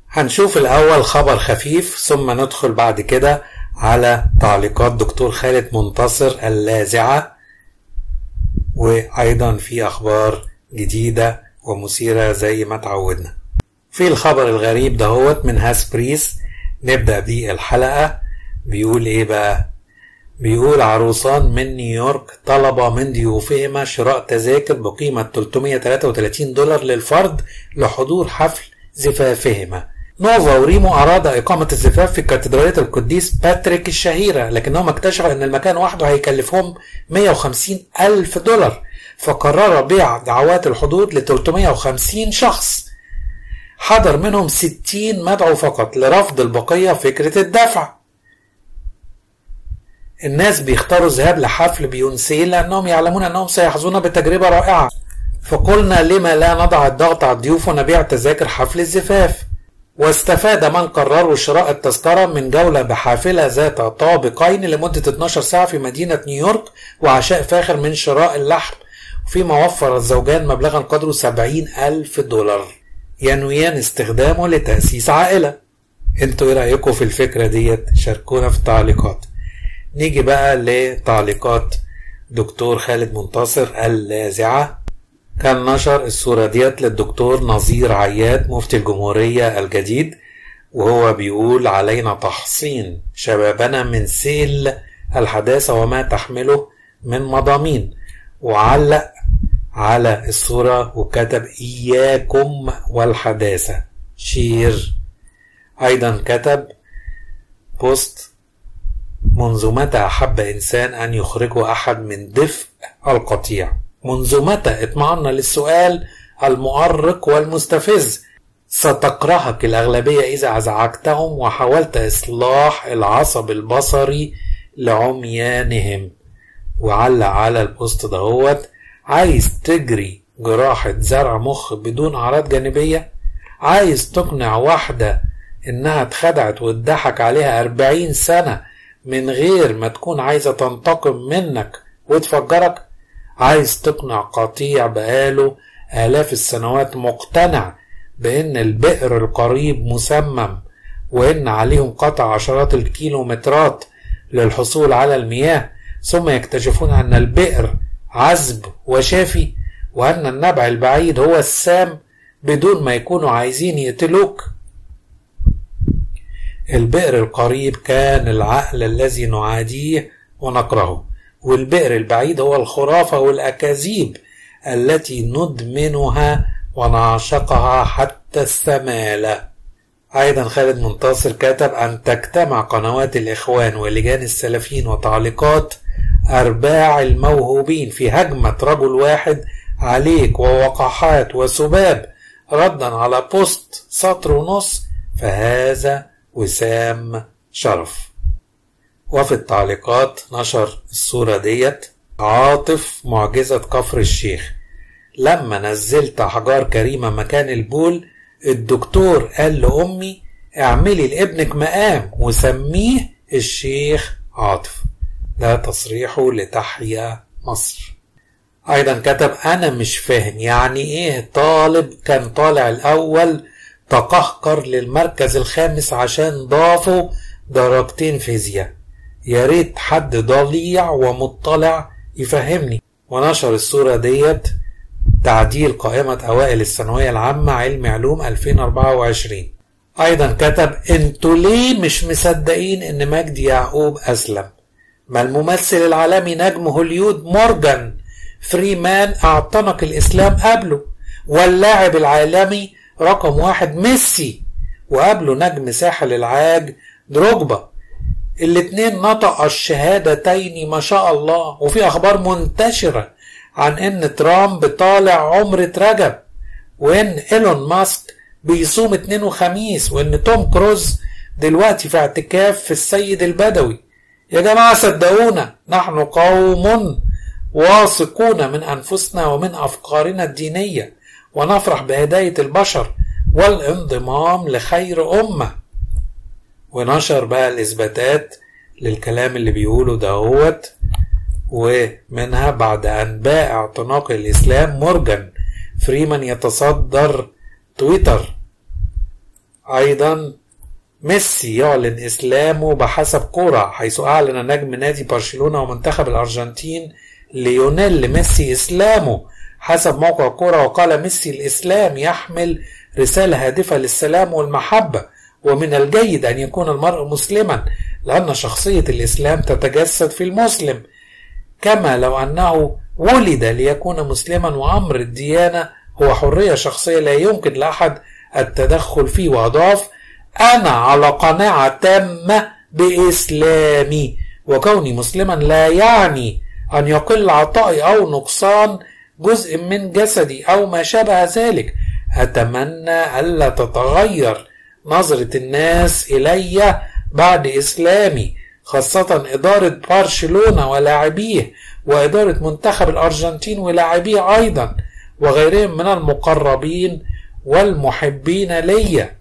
هنشوف الأول خبر خفيف ثم ندخل بعد كده على تعليقات دكتور خالد منتصر اللاذعة وأيضا في أخبار جديدة ومثيرة زي ما تعودنا في الخبر الغريب دهوت من هاسبريس نبدأ بيه الحلقة بيقول إيه بقى بيقول عروسان من نيويورك طلب من ضيوفهما شراء تذاكر بقيمة 333 دولار للفرد لحضور حفل زفافهما نوفا وريمو أراد إقامة الزفاف في كاتدرائية القديس باتريك الشهيرة لكنهم اكتشفوا أن المكان وحده هيكلفهم 150 ألف دولار فقرر بيع دعوات الحضور ل 350 شخص حضر منهم 60 مدعو فقط لرفض البقية فكرة الدفع الناس بيختاروا الذهاب لحفل بيونسي لأنهم يعلمون أنهم سيحظون بتجربة رائعة فقلنا لما لا نضع الضغط على الضيوف ونبيع تذاكر حفل الزفاف واستفاد من قرروا شراء التذكرة من جولة بحافلة ذات طابقين لمدة 12 ساعة في مدينة نيويورك وعشاء فاخر من شراء اللحم فيما وفر الزوجان مبلغا قدره 70 ألف دولار ينويان استخدامه لتأسيس عائلة انتوا ايه رأيكم في الفكرة ديت شاركونا في التعليقات نيجي بقى لتعليقات دكتور خالد منتصر اللاذعة كان نشر الصورة ديت للدكتور نظير عياد مفتي الجمهورية الجديد وهو بيقول علينا تحصين شبابنا من سيل الحداثة وما تحمله من مضامين وعلق على الصورة وكتب إياكم والحداثة شير أيضا كتب بوست منذ متى أحب إنسان أن يخرجه أحد من دفء القطيع منذ متى اطمعنا للسؤال المؤرق والمستفز ستكرهك الأغلبية إذا أزعجتهم وحاولت إصلاح العصب البصري لعميانهم وعلق على البوست دهوت عايز تجري جراحة زرع مخ بدون أعراض جانبية عايز تقنع واحدة إنها اتخدعت واتضحك عليها أربعين سنة من غير ما تكون عايزة تنتقم منك وتفجرك عايز تقنع قطيع بقاله آلاف السنوات مقتنع بأن البئر القريب مسمم وإن عليهم قطع عشرات الكيلومترات للحصول على المياه ثم يكتشفون أن البئر عذب وشافي وأن النبع البعيد هو السام بدون ما يكونوا عايزين يقتلوك البئر القريب كان العقل الذي نعاديه ونكرهه والبئر البعيد هو الخرافة والأكاذيب التي ندمنها ونعشقها حتى السمالة أيضا خالد منتصر كتب أن تجتمع قنوات الإخوان ولجان السلفيين وتعليقات أرباع الموهوبين في هجمة رجل واحد عليك ووقحات وسباب ردا على بوست سطر ونص فهذا وسام شرف وفي التعليقات نشر الصورة ديت عاطف معجزة كفر الشيخ لما نزلت أحجار كريمة مكان البول الدكتور قال لأمي اعملي لابنك مقام وسميه الشيخ عاطف ده تصريحه لتحيا مصر أيضا كتب أنا مش فاهم يعني إيه طالب كان طالع الأول تقهقر للمركز الخامس عشان ضافوا درجتين فيزياء يا ريت حد ضليع ومطلع يفهمني ونشر الصورة ديت تعديل قائمة أوائل الثانوية العامة علم علوم 2024 أيضا كتب انتوا ليه مش مصدقين إن مجدي يعقوب أسلم ما الممثل العالمي نجم هوليود مورجان فريمان اعتنق الإسلام قبله واللاعب العالمي رقم واحد ميسي وقبله نجم ساحل العاج دروجبا الاتنين نطق الشهادتين ما شاء الله وفي أخبار منتشرة عن إن ترامب طالع عمرة رجب وإن إيلون ماسك بيصوم اتنين وخميس وإن توم كروز دلوقتي في اعتكاف في السيد البدوي يا جماعة صدقونا نحن قوم واثقون من أنفسنا ومن أفكارنا الدينية ونفرح بهداية البشر والانضمام لخير أمة ونشر بقى الإثباتات للكلام اللي بيقوله دهوت ومنها بعد أن باء اعتناق الإسلام مورجان فريمان يتصدر تويتر أيضا ميسي يعلن إسلامه بحسب كورة حيث أعلن نجم نادي برشلونة ومنتخب الأرجنتين ليونيل ميسي إسلامه حسب موقع كورة وقال ميسي الإسلام يحمل رسالة هادفة للسلام والمحبة ومن الجيد أن يكون المرء مسلما لأن شخصية الإسلام تتجسد في المسلم كما لو أنه ولد ليكون مسلما وأمر الديانة هو حرية شخصية لا يمكن لأحد التدخل فيه وأضاف أنا على قناعة تامة بإسلامي وكوني مسلما لا يعني أن يقل عطائي أو نقصان جزء من جسدي أو ما شابه ذلك أتمنى ألا تتغير نظرة الناس إلي بعد إسلامي خاصة إدارة برشلونة ولاعبيه وإدارة منتخب الأرجنتين ولاعبيه أيضا وغيرهم من المقربين والمحبين ليا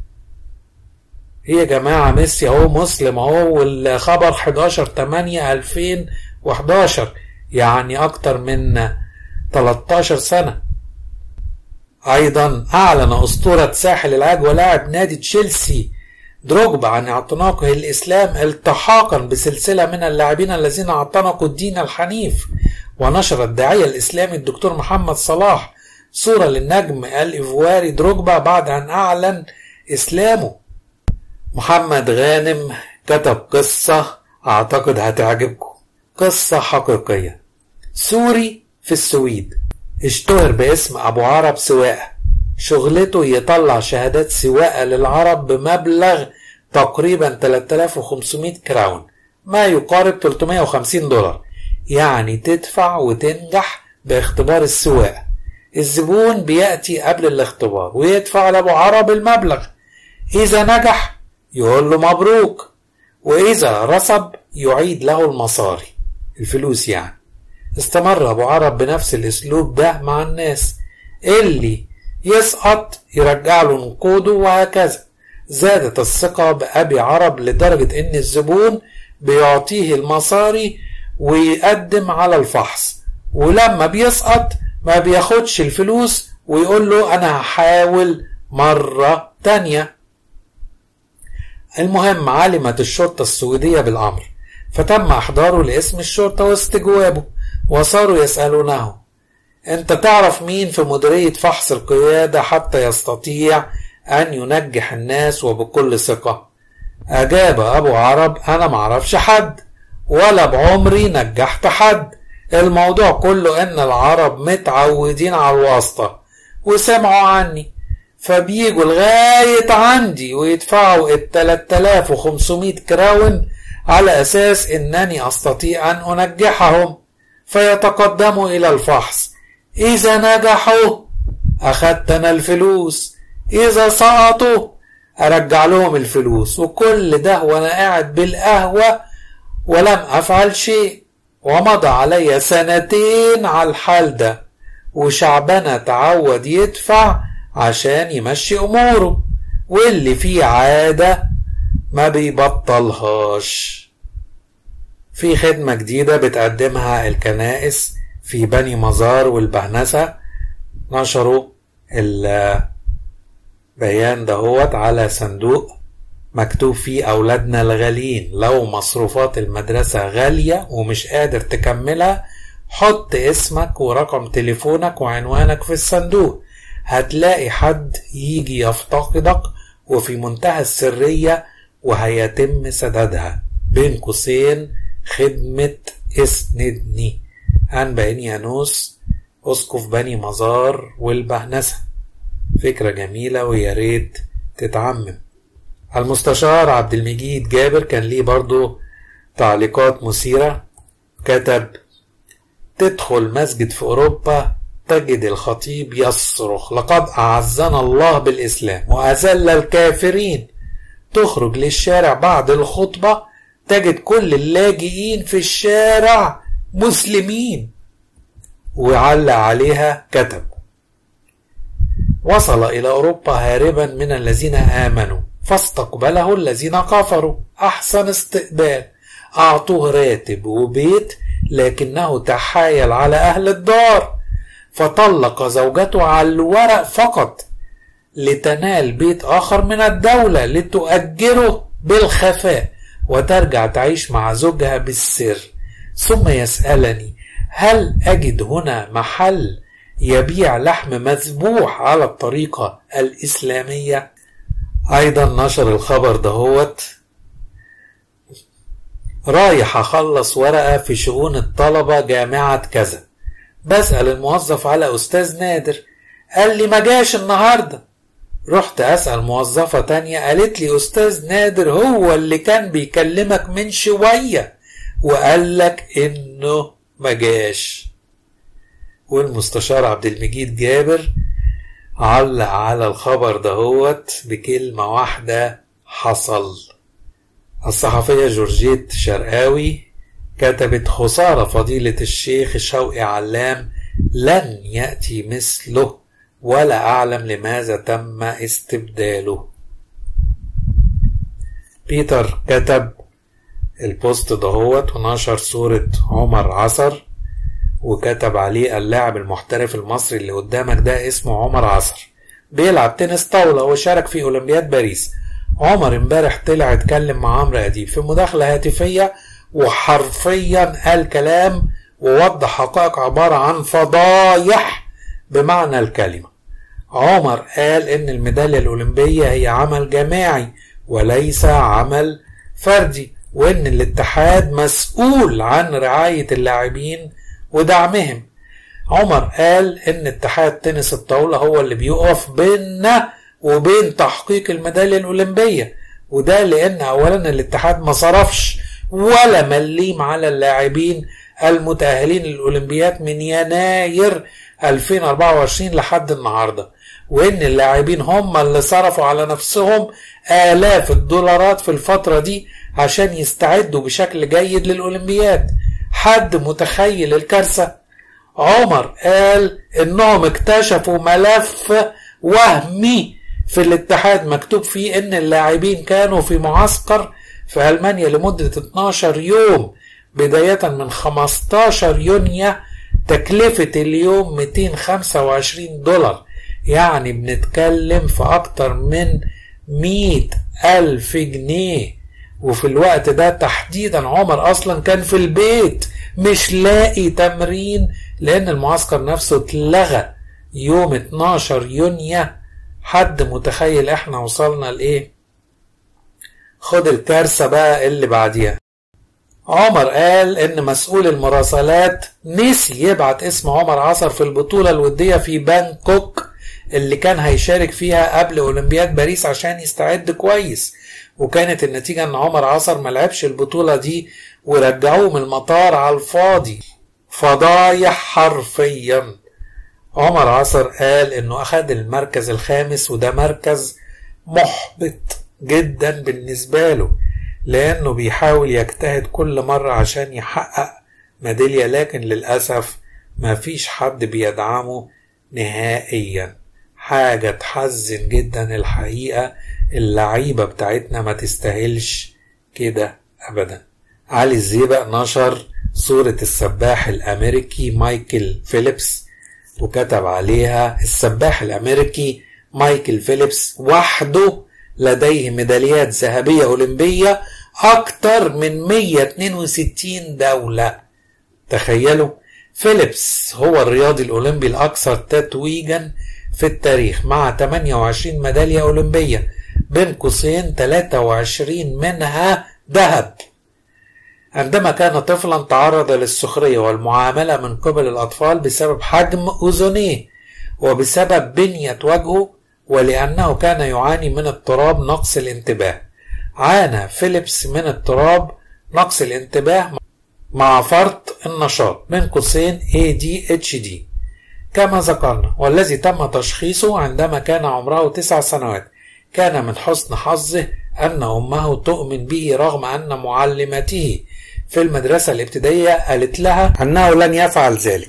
هي يا جماعة ميسي اهو مسلم اهو والخبر 11 8 2011 يعني أكتر من 13 سنة أيضا أعلن أسطورة ساحل العاج ولاعب نادي تشيلسي دروجبا عن اعتناقه الإسلام التحاقا بسلسلة من اللاعبين الذين اعتنقوا الدين الحنيف ونشر الداعية الإسلامي الدكتور محمد صلاح صورة للنجم الإيفواري دروجبا بعد أن أعلن إسلامه محمد غانم كتب قصة أعتقد هتعجبكم قصة حقيقية سوري في السويد اشتهر باسم أبو عرب سواقة شغلته يطلع شهادات سواقة للعرب بمبلغ تقريبا 3500 كراون ما يقارب 350 دولار يعني تدفع وتنجح باختبار السواقة الزبون بيأتي قبل الاختبار ويدفع لأبو عرب المبلغ إذا نجح يقول له مبروك وإذا رسب يعيد له المصاري الفلوس يعني استمر أبو عرب بنفس الأسلوب ده مع الناس اللي يسقط يرجع له نقوده وهكذا زادت الثقة بأبي عرب لدرجة إن الزبون بيعطيه المصاري ويقدم على الفحص ولما بيسقط ما بياخدش الفلوس ويقول له أنا هحاول مرة تانية المهم علمت الشرطة السويدية بالأمر فتم إحضاره لاسم الشرطة واستجوابه وصاروا يسألونه أنت تعرف مين في مديرية فحص القيادة حتى يستطيع أن ينجح الناس وبكل ثقة أجاب أبو عرب أنا معرفش حد ولا بعمري نجحت حد الموضوع كله إن العرب متعودين على الواسطة وسمعوا عني فبيجوا لغاية عندي ويدفعوا ال 3500 كراون على أساس إنني أستطيع أن أنجحهم فيتقدموا إلى الفحص إذا نجحوا أخدت أنا الفلوس إذا سقطوا أرجع لهم الفلوس وكل ده وأنا قاعد بالقهوة ولم أفعل شيء ومضى علي سنتين على الحال ده وشعبنا تعود يدفع عشان يمشي أموره واللي فيه عادة ما بيبطلهاش في خدمة جديدة بتقدمها الكنائس في بني مزار والبهنسة نشروا البيان دهوت على صندوق مكتوب فيه أولادنا الغاليين لو مصروفات المدرسة غالية ومش قادر تكملها حط اسمك ورقم تليفونك وعنوانك في الصندوق هتلاقي حد يجي يفتقدك وفي منتهى السرية وهيتم سدادها بين قوسين خدمة اسندني عن بنيانوس أسقف بني مزار والبهنسة فكرة جميلة ويا ريت تتعمم المستشار عبد المجيد جابر كان ليه برضو تعليقات مثيرة كتب تدخل مسجد في أوروبا تجد الخطيب يصرخ لقد أعزنا الله بالإسلام وأذل الكافرين تخرج للشارع بعد الخطبة تجد كل اللاجئين في الشارع مسلمين وعلق عليها كتب وصل إلى أوروبا هاربا من الذين آمنوا فاستقبله الذين كفروا أحسن استقبال أعطوه راتب وبيت لكنه تحايل على أهل الدار فطلق زوجته على الورق فقط لتنال بيت آخر من الدولة لتؤجره بالخفاء وترجع تعيش مع زوجها بالسر ثم يسألني هل أجد هنا محل يبيع لحم مذبوح على الطريقة الإسلامية أيضا نشر الخبر دهوت رايح أخلص ورقة في شؤون الطلبة جامعة كذا بسأل الموظف على أستاذ نادر قال لي ما جاش النهاردة رحت أسأل موظفة تانية قالت لي أستاذ نادر هو اللي كان بيكلمك من شوية وقال لك إنه ما جاش والمستشار عبد المجيد جابر علق على الخبر دهوت بكلمة واحدة حصل الصحفية جورجيت شرقاوي كتبت خسارة فضيلة الشيخ شوقي علام لن يأتي مثله ولا أعلم لماذا تم استبداله بيتر كتب البوست دهوت ونشر صورة عمر عصر وكتب عليه اللاعب المحترف المصري اللي قدامك ده اسمه عمر عصر بيلعب تنس طاولة وشارك في أولمبياد باريس عمر امبارح طلع اتكلم مع عمرو أديب في مداخلة هاتفية وحرفيا قال كلام ووضح حقائق عبارة عن فضايح بمعنى الكلمة عمر قال ان الميدالية الأولمبية هي عمل جماعي وليس عمل فردي وان الاتحاد مسؤول عن رعاية اللاعبين ودعمهم عمر قال ان اتحاد تنس الطاولة هو اللي بيقف بيننا وبين تحقيق الميدالية الأولمبية وده لأن أولا الاتحاد ما صرفش ولا مليم على اللاعبين المتأهلين للأولمبياد من يناير 2024 لحد النهاردة وإن اللاعبين هم اللي صرفوا على نفسهم آلاف الدولارات في الفترة دي عشان يستعدوا بشكل جيد للأولمبياد حد متخيل الكارثة عمر قال إنهم اكتشفوا ملف وهمي في الاتحاد مكتوب فيه إن اللاعبين كانوا في معسكر في ألمانيا لمدة 12 يوم بداية من 15 يونيو تكلفة اليوم 225 دولار يعني بنتكلم في أكتر من 100 ألف جنيه وفي الوقت ده تحديدا عمر أصلا كان في البيت مش لاقي تمرين لأن المعسكر نفسه اتلغى يوم 12 يونيو حد متخيل احنا وصلنا لإيه خد الكارثة بقى اللي بعديها عمر قال ان مسؤول المراسلات نسي يبعت اسم عمر عصر في البطولة الودية في بانكوك اللي كان هيشارك فيها قبل اولمبياد باريس عشان يستعد كويس وكانت النتيجة ان عمر عصر ملعبش البطولة دي ورجعوه من المطار على الفاضي فضايح حرفيا عمر عصر قال انه اخد المركز الخامس وده مركز محبط جدا بالنسبة له لأنه بيحاول يجتهد كل مرة عشان يحقق ميدالية لكن للأسف مفيش حد بيدعمه نهائيا حاجة تحزن جدا الحقيقة اللعيبة بتاعتنا ما تستاهلش كده أبدا علي الزيبق نشر صورة السباح الأمريكي مايكل فيليبس وكتب عليها السباح الأمريكي مايكل فيليبس وحده لديه ميداليات ذهبية أولمبية أكتر من 162 دولة تخيلوا فيليبس هو الرياضي الأولمبي الأكثر تتويجا في التاريخ مع 28 ميدالية أولمبية بين قوسين 23 منها ذهب عندما كان طفلا تعرض للسخرية والمعاملة من قبل الأطفال بسبب حجم أذنيه وبسبب بنية وجهه ولأنه كان يعاني من اضطراب نقص الانتباه عانى فيليبس من اضطراب نقص الانتباه مع فرط النشاط من قوسين ADHD كما ذكرنا والذي تم تشخيصه عندما كان عمره تسع سنوات كان من حسن حظه أن أمه تؤمن به رغم أن معلمته في المدرسة الابتدائية قالت لها أنه لن يفعل ذلك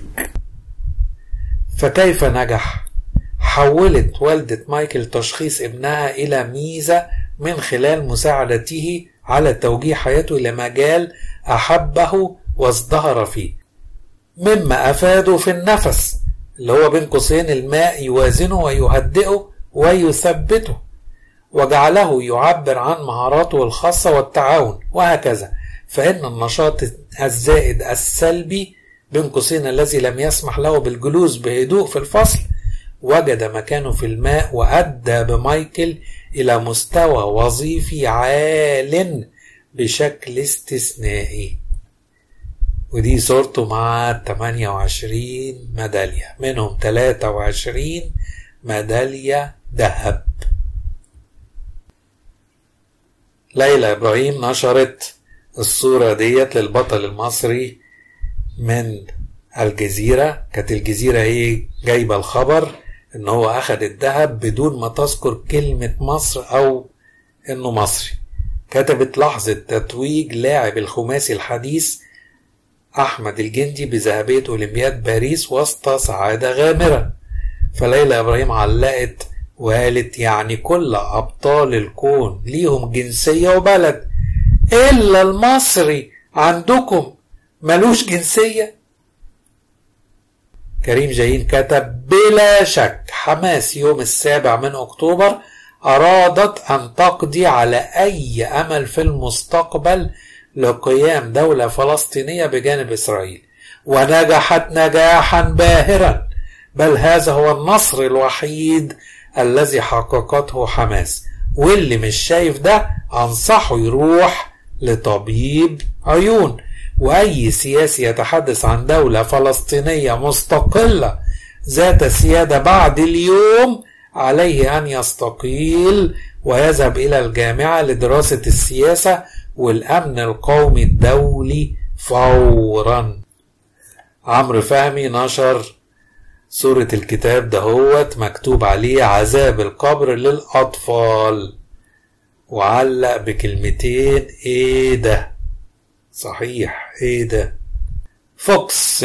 فكيف نجح؟ حولت والدة مايكل تشخيص ابنها إلى ميزة من خلال مساعدته على توجيه حياته إلى مجال أحبه وازدهر فيه مما أفاده في النفس اللي هو بين قوسين الماء يوازنه ويهدئه ويثبته وجعله يعبر عن مهاراته الخاصة والتعاون وهكذا فإن النشاط الزائد السلبي بين قوسين الذي لم يسمح له بالجلوس بهدوء في الفصل وجد مكانه في الماء وأدى بمايكل إلى مستوى وظيفي عال بشكل استثنائي ودي صورته مع 28 ميدالية منهم 23 ميدالية ذهب ليلى إبراهيم نشرت الصورة ديت للبطل المصري من الجزيرة كانت الجزيرة هي جايبة الخبر ان هو اخد الذهب بدون ما تذكر كلمة مصر او انه مصري كتبت لحظة تتويج لاعب الخماسي الحديث احمد الجندي بذهبية اولمبياد باريس وسط سعادة غامرة فليلى ابراهيم علقت وقالت يعني كل ابطال الكون ليهم جنسية وبلد الا المصري عندكم ملوش جنسية كريم جايين كتب بلا شك حماس يوم السابع من أكتوبر أرادت أن تقضي على أي أمل في المستقبل لقيام دولة فلسطينية بجانب إسرائيل ونجحت نجاحا باهرا بل هذا هو النصر الوحيد الذي حققته حماس واللي مش شايف ده أنصحه يروح لطبيب عيون واي سياسي يتحدث عن دوله فلسطينيه مستقله ذات سياده بعد اليوم عليه ان يستقيل ويذهب الى الجامعه لدراسه السياسه والامن القومي الدولي فورا عمرو فهمي نشر سورة الكتاب دهوت مكتوب عليه عذاب القبر للأطفال وعلق بكلمتين ايه ده صحيح ايه ده فوكس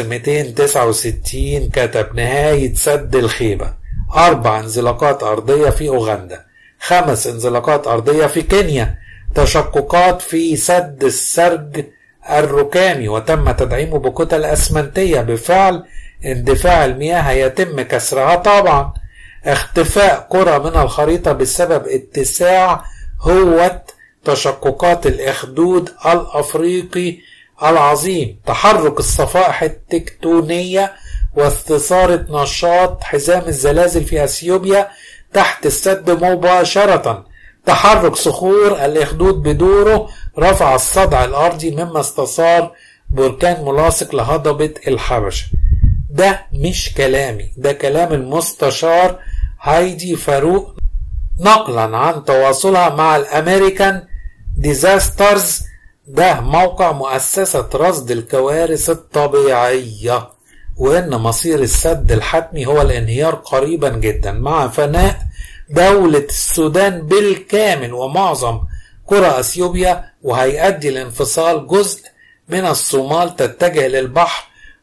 269 كتب نهاية سد الخيبة أربع انزلاقات أرضية في أوغندا خمس انزلاقات أرضية في كينيا تشققات في سد السرج الركامي وتم تدعيمه بكتل أسمنتية بفعل اندفاع المياه يتم كسرها طبعا اختفاء قرى من الخريطة بسبب اتساع هوة تشققات الإخدود الأفريقي العظيم تحرك الصفائح التكتونية واستثارة نشاط حزام الزلازل في أثيوبيا تحت السد مباشرة تحرك صخور الإخدود بدوره رفع الصدع الأرضي مما استثار بركان ملاصق لهضبة الحبشة ده مش كلامي ده كلام المستشار هايدي فاروق نقلا عن تواصلها مع الامريكان ديزاسترز ده موقع مؤسسة رصد الكوارث الطبيعية وإن مصير السد الحتمي هو الانهيار قريبا جدا مع فناء دولة السودان بالكامل ومعظم قرى أثيوبيا وهيؤدي لانفصال جزء من الصومال تتجه للبحر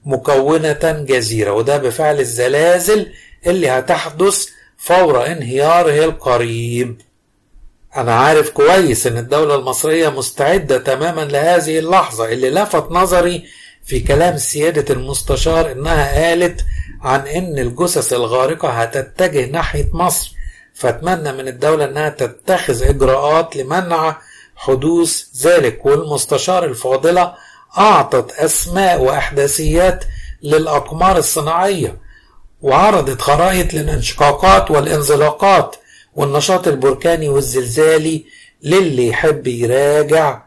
مكونة جزيرة وده بفعل الزلازل اللي هتحدث فور انهياره القريب أنا عارف كويس إن الدولة المصرية مستعدة تماما لهذه اللحظة اللي لفت نظري في كلام سيادة المستشار إنها قالت عن إن الجثث الغارقة هتتجه ناحية مصر فأتمنى من الدولة إنها تتخذ إجراءات لمنع حدوث ذلك والمستشار الفاضلة أعطت أسماء وأحداثيات للأقمار الصناعية وعرضت خرائط للانشقاقات والانزلاقات والنشاط البركاني والزلزالي للي يحب يراجع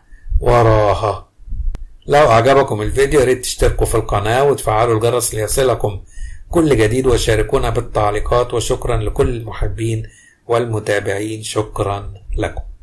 وراها لو أعجبكم الفيديو ريت تشتركوا في القناة وتفعلوا الجرس ليصلكم كل جديد وشاركونا بالتعليقات وشكرا لكل المحبين والمتابعين شكرا لكم